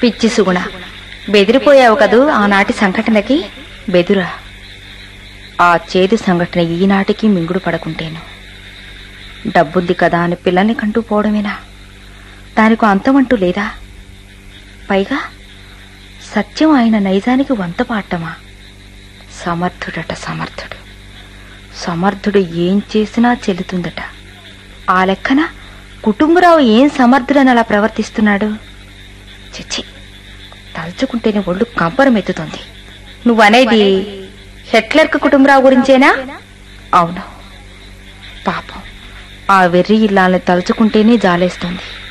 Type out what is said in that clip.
పిచ్చి సుగుణ బెదిరిపోయావు కదూ ఆనాటి సంఘటనకి బెదురా ఆ చేదు సంఘటన ఈనాటికి మింగుడు పడకుంటేను డబ్బుంది కదా అని పిల్లల్ని కంటూ పోవడమేనా దానికి అంతమంటూ లేదా పైగా సత్యం ఆయన నైజానికి వంత పాడటమా సమర్థుడట సమర్థుడు సమర్థుడు ఏం చేసినా చెల్లుతుందట ఆ లెక్కన కుటుంబరావు ఏం సమర్థుడని అలా ప్రవర్తిస్తున్నాడు చిచ్చి తలుచుకుంటేనే ఒళ్ళు కంపరం ఎత్తుతుంది నువ్వనేది హెట్లర్క్ కుటుంబరావు గురించేనా అవును పాపం ఆ వెర్రి ఇల్లాల్ని తలుచుకుంటేనే జాలేస్తుంది